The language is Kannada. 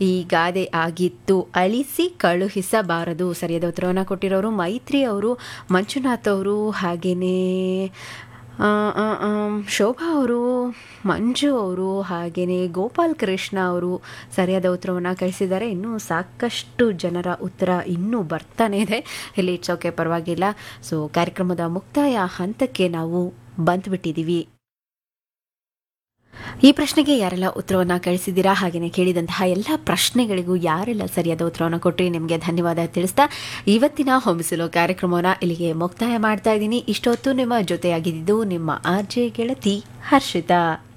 ಈ ಗಾದೆ ಆಗಿತ್ತು ಅಳಿಸಿ ಕಳುಹಿಸಬಾರದು ಸರಿಯಾದ ಉತ್ತರವನ್ನು ಕೊಟ್ಟಿರೋರು ಮೈತ್ರಿ ಅವರು ಮಂಜುನಾಥ್ ಅವರು ಹಾಗೆಯೇ ಆ, ಆ, ಆಮ್, ಶೋಭಾ ಅವರು ಮಂಜು ಅವರು ಹಾಗೆಯೇ ಗೋಪಾಲ್ ಕೃಷ್ಣ ಅವರು ಸರಿಯಾದ ಉತ್ತರವನ್ನು ಕಳಿಸಿದ್ದಾರೆ ಇನ್ನೂ ಸಾಕಷ್ಟು ಜನರ ಉತ್ತರ ಇನ್ನೂ ಬರ್ತಾನೆ ಇದೆ ಇಲ್ಲಿ ಇಟ್ಸ್ ಓಕೆ ಪರವಾಗಿಲ್ಲ ಸೊ ಕಾರ್ಯಕ್ರಮದ ಮುಕ್ತಾಯ ಹಂತಕ್ಕೆ ನಾವು ಬಂದುಬಿಟ್ಟಿದ್ದೀವಿ ಈ ಪ್ರಶ್ನೆಗೆ ಯಾರೆಲ್ಲ ಉತ್ತರವನ್ನು ಕಳಿಸಿದ್ದೀರಾ ಹಾಗೆಯೇ ಕೇಳಿದಂತಹ ಎಲ್ಲ ಪ್ರಶ್ನೆಗಳಿಗೂ ಯಾರೆಲ್ಲ ಸರಿಯಾದ ಉತ್ತರವನ್ನು ಕೊಟ್ಟರೆ ನಿಮಗೆ ಧನ್ಯವಾದ ತಿಳಿಸ್ತಾ ಇವತ್ತಿನ ಹೊಂಬಿಸಲು ಕಾರ್ಯಕ್ರಮವನ್ನು ಇಲ್ಲಿಗೆ ಮುಕ್ತಾಯ ಮಾಡ್ತಾ ಇದ್ದೀನಿ ಇಷ್ಟೊತ್ತು ನಿಮ್ಮ ಜೊತೆಯಾಗಿದ್ದು ನಿಮ್ಮ ಆರ್ ಜೆ ಗೆಳತಿ ಹರ್ಷಿತಾ